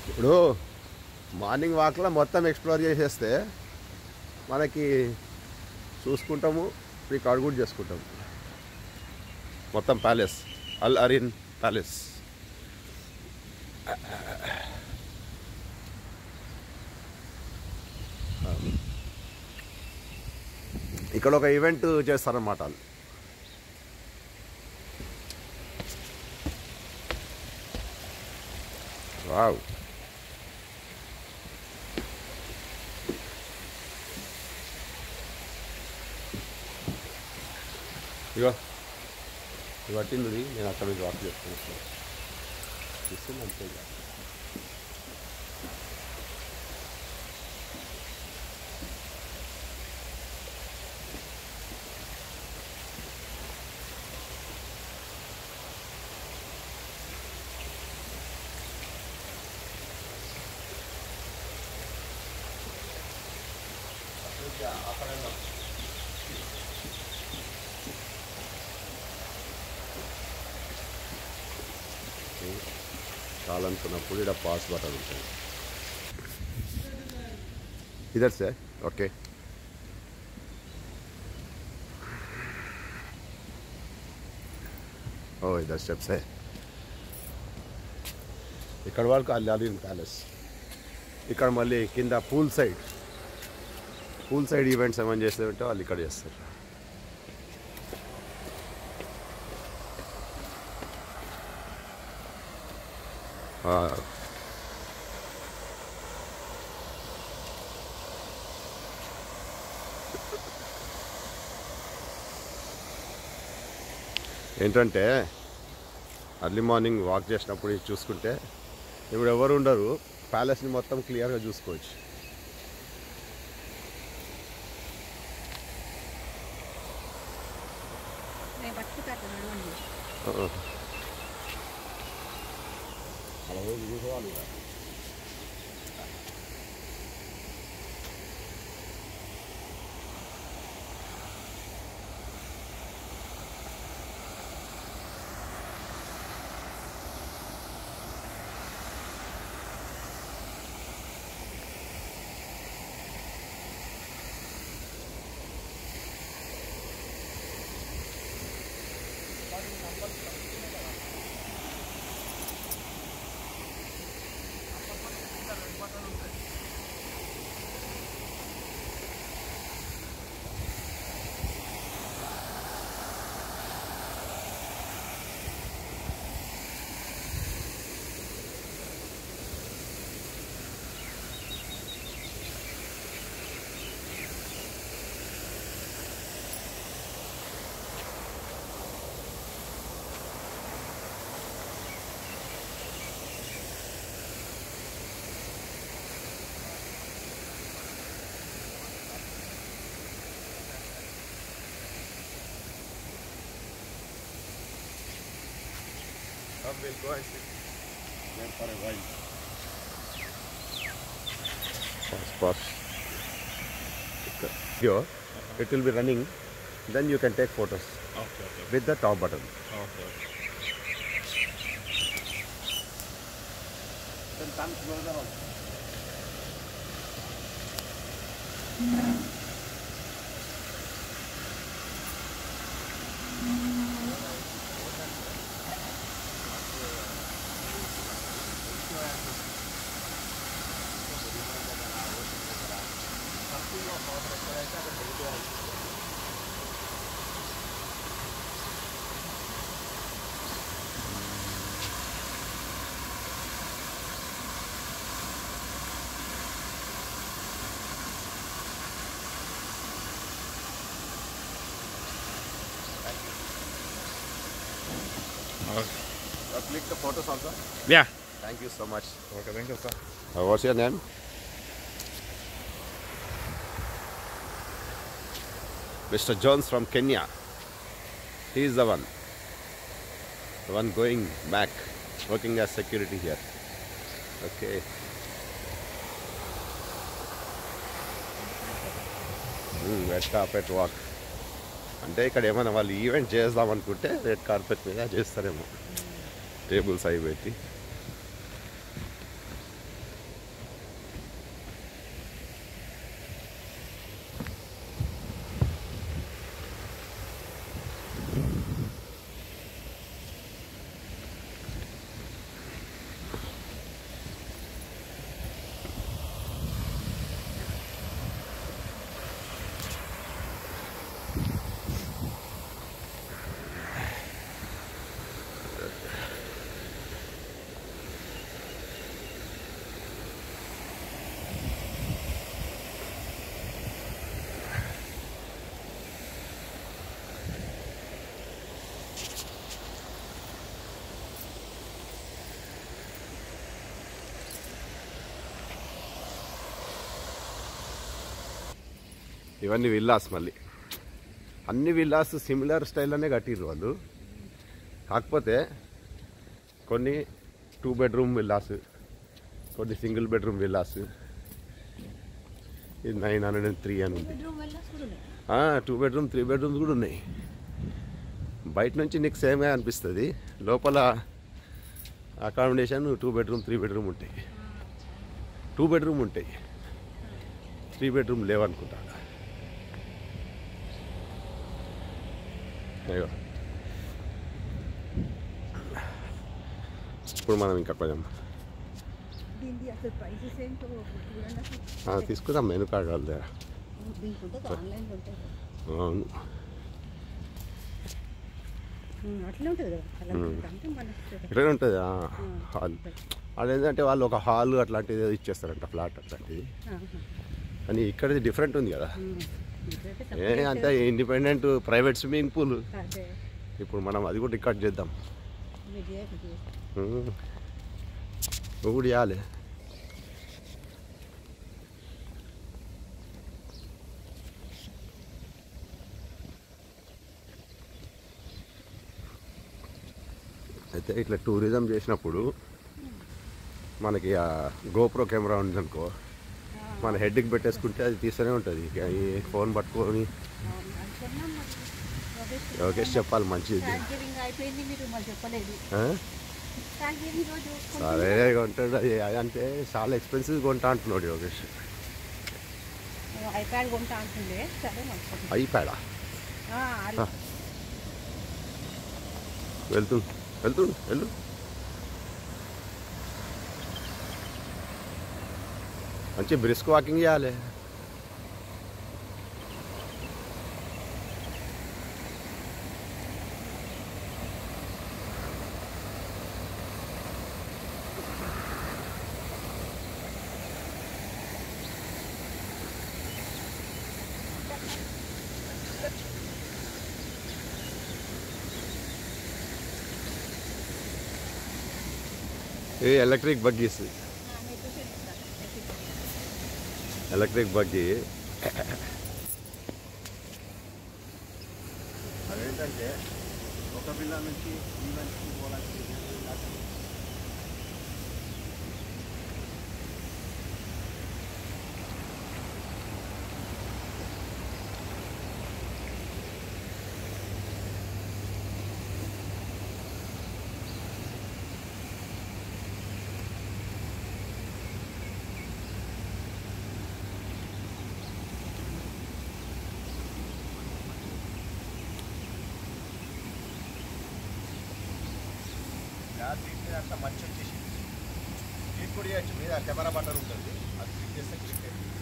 ఇప్పుడు మార్నింగ్ వాక్లో మొత్తం ఎక్స్ప్లోర్ చేసేస్తే మనకి చూసుకుంటాము రికార్డ్ కూడా చేసుకుంటాము మొత్తం ప్యాలెస్ అల్ అరిన్ ప్యాలెస్ ఇక్కడ ఒక ఈవెంట్ చేస్తారన్నమాట వాళ్ళు వావ్ ఇగో ఇది పట్టింది నేను అక్కడ నుంచి వాక్ చేస్తున్నాను ఇస్తుంది అంతే ఇక. కావాలనుకున్నప్పుడు ఇక్కడ పాస్ బటన్ ఉంటుంది ఇదర్ సార్ ఓకే ఓ ఇదర్ స్టెప్స్ ఇక్కడ వరకు అల్లి అలీన్ ప్యాలెస్ ఇక్కడ మళ్ళీ కింద pool side pool side events ఏమైనా చేస్తే ఉంటే వాళ్ళు ఇక్కడ చేస్తారు ఆ, ఏంటంటే అర్లీ మార్నింగ్ వాక్ చేసినప్పుడు ఇది చూసుకుంటే ఇప్పుడు ఎవరు ఉండరు ప్యాలెస్ని మొత్తం క్లియర్గా చూసుకోవచ్చు నేను పట్టుకుంటాను నడవండి ఆ. అలా పోయి చూసుకోవాలి ఇక. Come, we'll go and sit. Wait for a while. Pause, pause. Okay. Here, it will be running. Then you can take photos Okay, okay, with the top button. okay. Then come closer also. Okay. Uh, click the photos also. Yeah. Thank you so much. Okay, thank you, sir. Uh, what's your name? Mr. Jones from Kenya. He is the one. The one going back, working as security here. Okay. Red carpet walk అంటే ఇక్కడ ఏమైనా వాళ్ళు event చేద్దాం అనుకుంటే red carpet మీద చేస్తారేమో tables అవి పెట్టి ఇవన్నీ విల్లాస్ మళ్ళీ అన్ని విల్లాస్ సిమిలర్ స్టైల్లోనే కట్టిర్రు వాళ్ళు కాకపోతే కొన్ని టూ బెడ్రూమ్ విల్లాస్ కొన్ని సింగిల్ బెడ్రూమ్ విల్లాస్ ఇది నైన్ హండ్రెడ్ అండ్ త్రీ అని ఉంది బెడ్రూమ్ వెళ్ళా చూడలే టూ బెడ్రూమ్ త్రీ బెడ్రూమ్స్ కూడా ఉన్నాయి బయట నుంచి నీకు సేమే అనిపిస్తుంది లోపల accommodation two bedroom three bedroom ఉంటాయి టూ బెడ్రూమ్ ఉంటాయి త్రీ బెడ్రూమ్ లేవనుకుంటా అయ్యో ఇప్పుడు మనం ఇంకా కొంచెం దీనికి అసలు ప్రైసెస్ ఏంటో చూడండి అసలు ఆ, తీసుకుందాం మెను కార్డ్ వాళ్ళ దగ్గర దీనికి ఉంటుంది ఆన్లైన్లో ఉంటుంది అవును ఉమ్, అట్లే ఉంటుంది కదా అలా అంటే మన ఇట్లనే ఉంటుంది హాల్ అది ఏంటంటే వాళ్ళు ఒక హాల్ అట్లాంటిది ఏదో ఇచ్చేస్తారంట ఫ్లాట్ అట్లాంటిది అని ఇక్కడది డిఫరెంట్ ఉంది కదా ఏ అంతా ఇండిపెండెంట్ ప్రైవేట్ స్విమ్మింగ్ పూల్ అదే ఇప్పుడు మనం అది కూడా రికార్డ్ చేద్దాం మీరు చేయకు ఉమ్. నువ్వు కూడా చేయాలి అయితే ఇట్లా టూరిజం చేసినప్పుడు మనకి ఆ గోప్రో కెమెరా ఉందనుకో మన హెడ్కి పెట్టేసుకుంటే అది తీస్తూనే ఉంటుంది ఇక ఈ ఫోన్ పట్టుకొని అనుకున్నాం మరి యోగేష్ చెప్పాలి మంచిది థ్యాంక్ గివింగ్ అయిపోయింది మీరు మరి చెప్పలేదు ఆ? థ్యాంక్ గివింగ్ రోజు సరే కొంటాడు అది అది అంటే చాలా ఎక్స్పెన్సివ్ కొంటా అంటున్నాడు యోగేష్ ఐప్యాడ్ కొంటా అంటుండే సరే మరి అయిపోయాడా ఆ, అది ఆ. వెళ్తు వెళ్తు వెళ్ళు మంచి బ్రిస్క్ వాకింగ్ చేయాలి ఇది ఎలక్ట్రిక్ బగ్గీస్ ఆ, మీరు చూసేయండి. ఎలక్ట్రిక్ బగ్గీ అదేంటంటే ఒక పిల్ల నుంచి ఈ మనిషికి పోవడానికి గ్యాస్ సీట్ మీద అంతా మంచి వచ్చేసి క్లిక్ కూడా చేయొచ్చు మీద కెమెరా బటన్ ఉంటుంది అది క్లిక్ చేస్తే క్లిక్ అయింది